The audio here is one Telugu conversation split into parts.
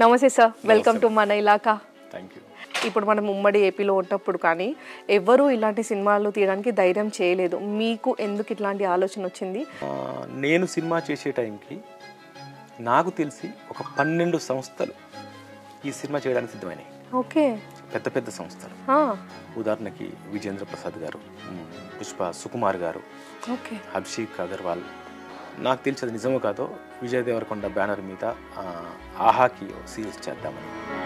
నమస్తే సార్ వెల్కమ్ టు మన ఇలాకా థ్యాంక్ యూ ఇప్పుడు మనం ఉమ్మడి ఏపీలో ఉన్నప్పుడు కానీ ఎవ్వరూ ఇలాంటి సినిమాలు తీయడానికి ధైర్యం చేయలేదు మీకు ఎందుకు ఇట్లాంటి ఆలోచన వచ్చింది నేను సినిమా చేసే టైంకి నాకు తెలిసి ఒక పన్నెండు సంస్థలు ఈ సినిమా చేయడానికి సిద్ధమైనాయి ఓకే పెద్ద పెద్ద సంస్థలు ఆ, ఉదాహరణకి విజేంద్ర ప్రసాద్ గారు మ్, పుష్ప సుకుమార్ గారు ఓకే అభిషేక్ అగర్వాల్ నాకు తెలిసి అది నిజమో కాదో విజయ్ దేవరకొండ బ్యానర్ మీద ఆ, ఆహాకి సీరీస్ చేద్దామని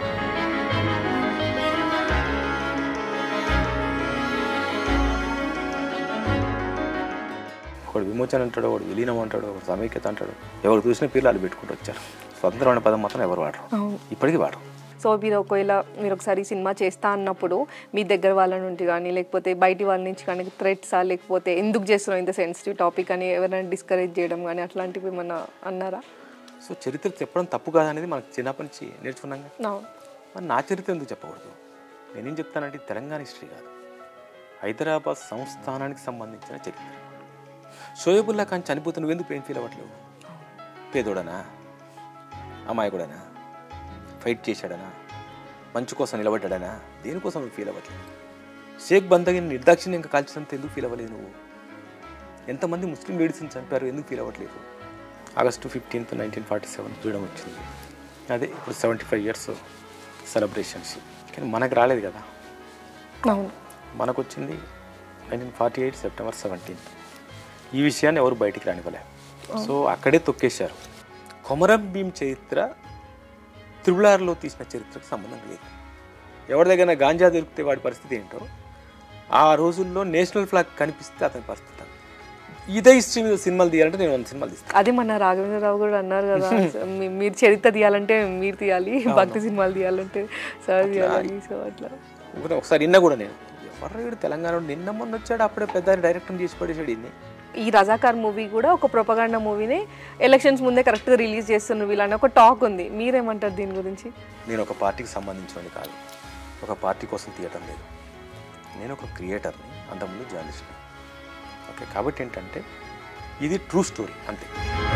ఒకడు విమోచన అంటాడు ఒకడు విలీనం అంటాడు ఒకడు సమైక్యత అంటాడు ఎవరు చూసిన పిల్లలు పెట్టుకుంటూ వచ్చారు స్వతంత్రమైన పదం మాత్రం ఎవరు వాడరు అవును ఇప్పటికీ వాడరు సో మీరు ఒకవేళ మీరు ఒకసారి సినిమా చేస్తా అన్నప్పుడు మీ దగ్గర వాళ్ళ నుండి కానీ లేకపోతే బయటి వాళ్ళ నుంచి కానీ థ్రెట్సా లేకపోతే ఎందుకు చేస్తున్నాం ఇంత సెన్సిటివ్ టాపిక్ అని ఎవరైనా డిస్కరేజ్ చేయడం కానీ అట్లాంటివి ఏమన్నా అన్నారా సో చరిత్ర చెప్పడం తప్పు కాదనేది మనకు చిన్నప్పటి నుంచి నేర్చుకున్నాం కదా. అవును మరి నా చరిత్ర ఎందుకు చెప్పకూడదు నేనేం చెప్తానంటే ఇది తెలంగాణ హిస్టరీ కాదు హైదరాబాద్ సంస్థానానికి సంబంధించిన చరిత్ర షోయబుల్లా ఖాన్ చనిపోతే నువ్వు ఎందుకు ఏం ఫీల్ అవ్వట్లేవు పేదోడనా అమాయకుడనా ఫైట్ చేశాడనా మంచు కోసం నిలబడ్డాడనా దేనికోసం నువ్వు ఫీల్ అవ్వట్లేదు షేక్ బందగిని నిర్దాక్షిణ్యంగా కాల్చినంత ఎందుకు ఫీల్ అవ్వలేదు నువ్వు ఎంతమంది ముస్లిం లేడీస్ని చంపారు ఎందుకు ఫీల్ అవ్వట్లేదు August fifteenth nineteen forty seven freedom వచ్చింది అదే ఇప్పుడు సెవెంటీ ఫైవ్ ఇయర్స్ సెలబ్రేషన్స్ కానీ మనకు రాలేదు కదా అవును మనకు వచ్చింది nineteen forty eight September seventeenth ఈ విషయాన్ని ఎవరు బయటికి రానివ్వలే సో అక్కడే తొక్కేశారు కొమరం భీం చరిత్ర త్రిబులార్లో తీసిన చరిత్రకు సంబంధం లేదు ఎవరి దగ్గర గాంజా దొరికితే వాడి పరిస్థితి ఏంటో ఆ రోజుల్లో నేషనల్ ఫ్లాగ్ కనిపిస్తే అతని పరిస్థితి అంతే. ఇదే హిస్టరీ మీద సినిమాలు తీయాలంటే నేను వంద సినిమాలు తీస్తాను అదే మన రాఘవేంద్రరావు కూడా అన్నారు కదా మీ- మీరు చరిత్ర తీయాలంటే మీరు తీయాలి భక్తి సినిమాలు తీయాలంటే సార్ తీయాలి సో అట్లా ఊరికే ఒకసారి నిన్న కూడా నేను ఎవరు వీడు తెలంగాణ నిన్న మొన్న వచ్చాడు అప్పుడే పెద్ద డైరెక్టర్ చేసి పడేసాడు ఇన్ని ఈ రజాకార్ మూవీ కూడా ఒక ప్రొపగాండా మూవీని ఎలక్షన్స్ ముందే కరెక్ట్గా రిలీజ్ చేస్తున్నారు వీళ్ళని ఒక టాక్ ఉంది మీరేమంటారు దీని గురించి నేను ఒక పార్టీకి సంబంధించినది కాదు ఒక పార్టీ కోసం తీయటం లేదు నేను ఒక క్రియేటర్ని అంతకుముందు జర్నలిస్ట్ని ఓకే కాబట్టి ఏంటంటే ఇది ట్రూ స్టోరీ అంతే